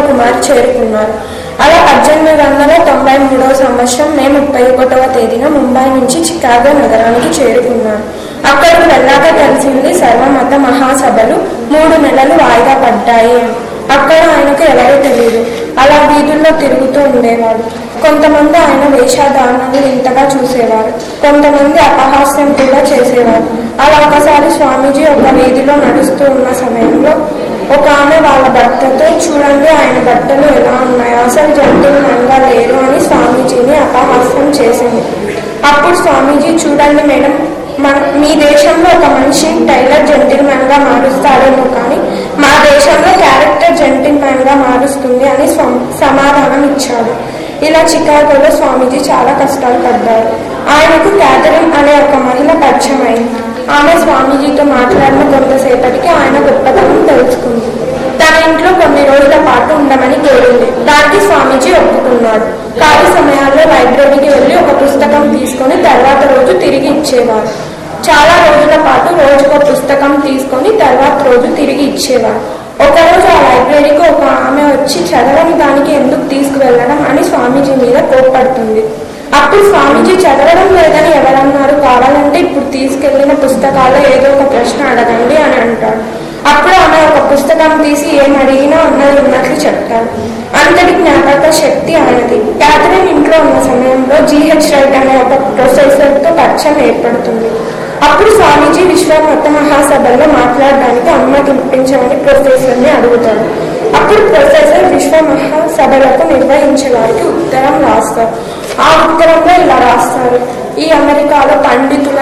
కుమార్ చేరుకున్నారు అలా పద్దెనిమిది వందల తొంభై మూడవ సంవత్సరం మే ముప్పై ఒకటవ తేదీన ముంబై నుంచి చికాగో నగరానికి చేరుకున్నారు అక్కడికి వెళ్ళాక తెలిసింది సర్వమత మహాసభలు మూడు నెలలు వాయిదా పడ్డాయి అని. అక్కడ ఆయనకు ఎవరూ తెలియదు అలా వీధుల్లో తిరుగుతూ ఉండేవాడు కొంతమంది ఆయన వేషధారణలు ఇంతగా చూసేవారు కొంతమంది అపహాస్యం కూడా చేసేవారు అలా ఒకసారి స్వామీజీ ఒక వీధిలో నడుస్తూ ఉన్న సమయంలో ఒక ఆమె వాళ్ళ భర్తతో చూడండి ఆయన బట్టలు ఎలా ఉన్నాయో అసలు జంతువులంగా లేరు అని స్వామీజీని అపహాస్యం చేసింది అప్పుడు స్వామీజీ చూడండి మేడం మన మీ దేశంలో ఒక మనిషిని టైలర్ జెంటిల్మెన్ గా మారుస్తాడేమో కానీ మా దేశంలో క్యారెక్టర్ జెంటిల్మెన్ గా మారుస్తుంది అని స్వ- సమాధానం ఇచ్చాడు ఇలా చికాగోలో స్వామీజీ చాలా కష్టాలు పడ్డారు ఆయనకు క్యాథరిన్ అనే ఒక మహిళ పరిచయం అయింది ఆమె స్వామీజీతో మాట్లాడిన కొంతసేపటికి ఆయన గొప్పతనం తెలుసుకుంది తన ఇంట్లో కొన్ని రోజుల పాటు ఉండమని కోరింది దానికి స్వామీజీ ఒప్పుకున్నాడు ఖాళీ సమయాల్లో లైబ్రరీకి వెళ్ళి ఒక పుస్తకం తీసుకొని తర్వాత రోజు తిరిగి ఇచ్చేవారు చాలా రోజుల పాటు రోజుకో పుస్తకం తీసుకొని తర్వాత రోజు తిరిగి ఇచ్చేవారు ఒకరోజు ఆ లైబ్రరీకి ఒక ఆమె వచ్చి చదవని దానికి ఎందుకు తీసుకువెళ్ళడం అని స్వామీజీ మీద కోప్పడుతుంది అప్పుడు స్వామీజీ చదవడం లేదని ఎవరన్నారు కావాలంటే ఇప్పుడు తీసుకెళ్లిన పుస్తకాల్లో ఏదో ఒక ప్రశ్న అడగండి అని అంటాడు అప్పుడు ఆమె ఒక పుస్తకం తీసి ఏం అడిగినా ఉన్నది ఉన్నట్లు చెప్తాడు అంతటి జ్ఞాపక శక్తి ఆయనది క్యాథరిన్ ఇంట్లో ఉన్న సమయంలో జీహెచ్ రైట్ అనే ఒక ప్రొఫెసర్తో పరిచయం ఏర్పడుతుంది అప్పుడు స్వామీజీ విశ్వమత మహాసభలో మాట్లాడడానికి అనుమతించమని ప్రొఫెసర్ని అడుగుతాడు అప్పుడు ప్రొఫెసర్ విశ్వ మహాసభలకు నిర్వహించడానికి ఉత్తరం రాస్తారు ఆ ఉత్తరంలో ఇలా రాస్తారు ఈ అమెరికాలో పండితుల